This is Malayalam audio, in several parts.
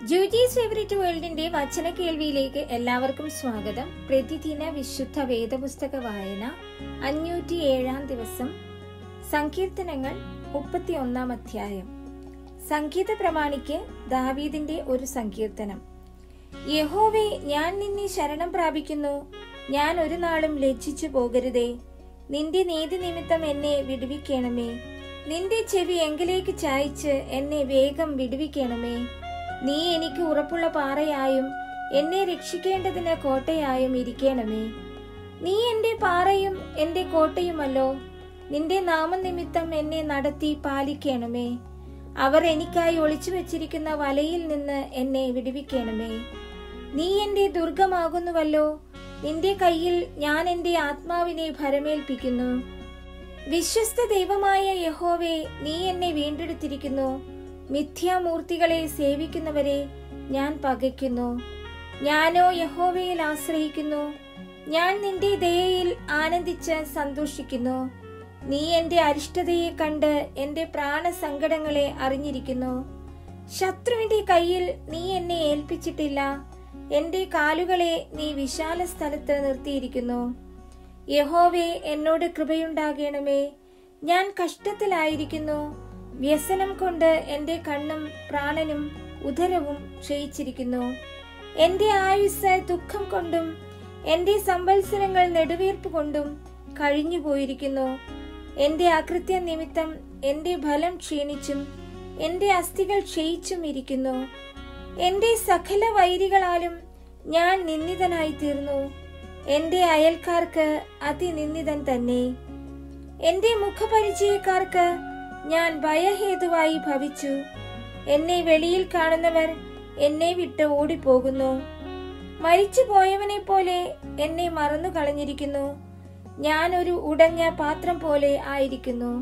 ജൂജീസ് ഫേവറേറ്റ് വേൾഡിന്റെ വചന കേൾവിയിലേക്ക് എല്ലാവർക്കും സ്വാഗതം പ്രതിദിന വിശുദ്ധ വേദപുസ്തക വായന അഞ്ഞൂറ്റി ഏഴാം ദിവസം സങ്കീർത്തനങ്ങൾ മുപ്പത്തി ഒന്നാം അധ്യായം സംഗീത പ്രമാണിക്ക് ദാവീദിന്റെ ഒരു സങ്കീർത്തനം യഹോവേ ഞാൻ നിന്നെ ശരണം പ്രാപിക്കുന്നു ഞാൻ ഒരു നാളും ലജ്ജിച്ചു പോകരുതേ നിന്റെ നീതി നിമിത്തം എന്നെ വിടുവിക്കണമേ നിന്റെ ചെവി എങ്കിലേക്ക് ചായ്ച്ച് എന്നെ വേഗം വിടുവിക്കണമേ നീ എനിക്ക് ഉറപ്പുള്ള പാറയായും എന്നെ രക്ഷിക്കേണ്ടതിന് കോട്ടയായും ഇരിക്കണമേ നീ എന്റെ പാറയും എന്റെ കോട്ടയുമല്ലോ നിന്റെ നാമനിമിത്തം എന്നെ നടത്തി പാലിക്കണമേ അവർ എനിക്കായി ഒളിച്ചു വെച്ചിരിക്കുന്ന വലയിൽ നിന്ന് എന്നെ വിടുവിക്കണമേ നീ എന്റെ ദുർഗമാകുന്നുവല്ലോ നിന്റെ കയ്യിൽ ഞാൻ എന്റെ ആത്മാവിനെ ഭരമേൽപ്പിക്കുന്നു വിശ്വസ്ത ദൈവമായ യഹോവേ നീ എന്നെ വീണ്ടെടുത്തിരിക്കുന്നു മിഥ്യാമൂർത്തികളെ സേവിക്കുന്നവരെ ഞാൻ പകയ്ക്കുന്നു ഞാനോ യഹോവയിൽ ആശ്രയിക്കുന്നു ഞാൻ നിന്റെ ദയയിൽ ആനന്ദിച്ച് സന്തോഷിക്കുന്നു നീ എന്റെ അരിഷ്ടതയെ കണ്ട് എന്റെ പ്രാണസങ്കടങ്ങളെ അറിഞ്ഞിരിക്കുന്നു ശത്രുവിന്റെ കയ്യിൽ നീ എന്നെ ഏൽപ്പിച്ചിട്ടില്ല എന്റെ കാലുകളെ നീ വിശാല സ്ഥലത്ത് നിർത്തിയിരിക്കുന്നു യഹോവേ എന്നോട് കൃപയുണ്ടാകണമേ ഞാൻ കഷ്ടത്തിലായിരിക്കുന്നു വ്യസനം കൊണ്ട് എന്റെ കണ്ണും പ്രാണനും ഉദരവും ക്ഷയിച്ചിരിക്കുന്നു എന്റെ ആയുസ് ദുഃഖം കൊണ്ടും എന്റെ സംവത്സരങ്ങൾ നെടുവീർപ്പ് കൊണ്ടും കഴിഞ്ഞു പോയിരിക്കുന്നു എന്റെ അകൃത്യ നിമിത്തം എന്റെ ഫലം ക്ഷീണിച്ചും എന്റെ അസ്ഥികൾ ക്ഷയിച്ചും ഇരിക്കുന്നു എന്റെ സകല വൈരികളാലും ഞാൻ നിന്ദിതനായി തീർന്നു എന്റെ അയൽക്കാർക്ക് അതിനിന്ദിതൻ തന്നെ എന്റെ മുഖപരിചയക്കാർക്ക് ഞാൻ ഭയഹേതുവായി ഭവിച്ചു എന്നെ വെളിയിൽ കാണുന്നവർ എന്നെ വിട്ട് ഓടിപ്പോകുന്നു മരിച്ചു പോയവനെ പോലെ എന്നെ മറന്നു കളഞ്ഞിരിക്കുന്നു ഞാൻ ഒരു ഉടഞ്ഞ പാത്രം പോലെ ആയിരിക്കുന്നു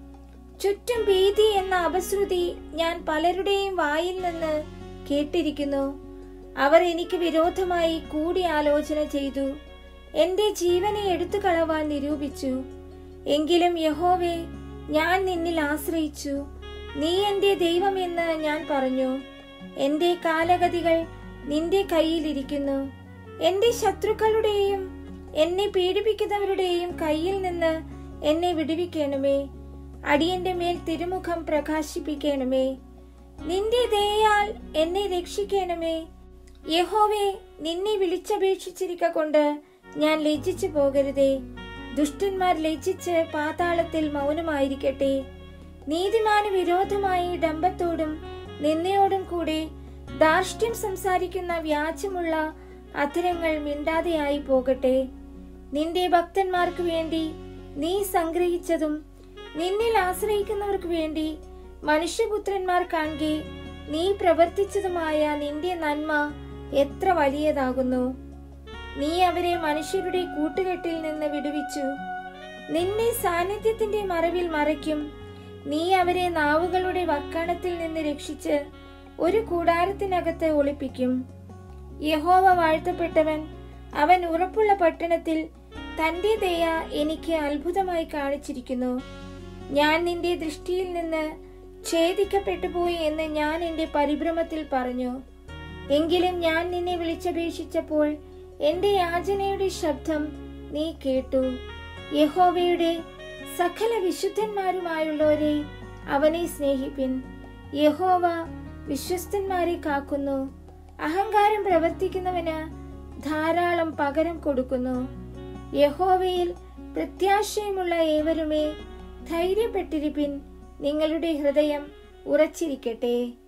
ചുറ്റും ഭീതി എന്ന അപശ്രുതി ഞാൻ പലരുടെയും വായിൽ നിന്ന് കേട്ടിരിക്കുന്നു അവർ എനിക്ക് വിരോധമായി കൂടിയാലോചന ചെയ്തു എന്റെ ജീവനെ എടുത്തു കളവാൻ നിരൂപിച്ചു എങ്കിലും യഹോവേ ഞാൻ നിന്നിൽ ആശ്രയിച്ചു നീ എന്റെ ദൈവമെന്ന് ഞാൻ പറഞ്ഞു എന്റെ കാലഗതികൾ നിന്റെ കയ്യിലിരിക്കുന്നു എന്റെ ശത്രുക്കളുടെയും എന്നെ പീഡിപ്പിക്കുന്നവരുടെയും കയ്യിൽ നിന്ന് എന്നെ വിടുവിക്കണമേ അടിയന്റെ മേൽ തിരുമുഖം പ്രകാശിപ്പിക്കണമേ നിന്റെ ദയയാൽ എന്നെ രക്ഷിക്കണമേ യഹോവേ നിന്നെ വിളിച്ചപേക്ഷിച്ചിരിക്ക കൊണ്ട് ഞാൻ ലജ്ജിച്ചു പോകരുതേ ദുഷ്ടന്മാർ ലജ്ജിച്ച് പാതാളത്തിൽ മൗനമായിരിക്കട്ടെ നീതിമാന് വിരോധമായി ഡംബത്തോടും നിന്നയോടും കൂടെ ധാർഷ്ട്യം സംസാരിക്കുന്ന വ്യാജമുള്ള അധരങ്ങൾ മിണ്ടാതെയായി പോകട്ടെ നിന്റെ ഭക്തന്മാർക്ക് വേണ്ടി നീ സംഗ്രഹിച്ചതും നിന്നിൽ ആശ്രയിക്കുന്നവർക്ക് വേണ്ടി മനുഷ്യപുത്രന്മാർ കാണെ നീ പ്രവർത്തിച്ചതുമായ നിന്റെ നന്മ എത്ര വലിയതാകുന്നു നീ അവരെ മനുഷ്യരുടെ കൂട്ടുകെട്ടിൽ നിന്ന് വിടുവിച്ചു നിന്നെ സാന്നിധ്യത്തിന്റെ മറവിൽ മറയ്ക്കും നീ അവരെ നാവുകളുടെ വക്കാണത്തിൽ നിന്ന് രക്ഷിച്ച് ഒരു കൂടാരത്തിനകത്ത് ഒളിപ്പിക്കും യഹോവ വാഴ്ത്തപ്പെട്ടവൻ അവൻ ഉറപ്പുള്ള പട്ടണത്തിൽ തന്റെ ദയ എനിക്ക് അത്ഭുതമായി കാണിച്ചിരിക്കുന്നു ഞാൻ നിന്റെ ദൃഷ്ടിയിൽ നിന്ന് ഛേദിക്കപ്പെട്ടു പോയി എന്ന് ഞാൻ എന്റെ പരിഭ്രമത്തിൽ പറഞ്ഞു എങ്കിലും ഞാൻ നിന്നെ വിളിച്ചപേക്ഷിച്ചപ്പോൾ എന്റെ യാചനയുടെ ശബ്ദം നീ കേട്ടു യഹോവയുടെ സകല വിശുദ്ധന്മാരുമായുള്ളവരെ അവനെ സ്നേഹിപ്പിൻ യഹോവ വിശ്വസ്തന്മാരെ കാക്കുന്നു അഹങ്കാരം പ്രവർത്തിക്കുന്നവന് ധാരാളം പകരം കൊടുക്കുന്നു യഹോവയിൽ പ്രത്യാശയമുള്ള ഏവരുമേ ധൈര്യപ്പെട്ടിരിപ്പിൻ നിങ്ങളുടെ ഹൃദയം ഉറച്ചിരിക്കട്ടെ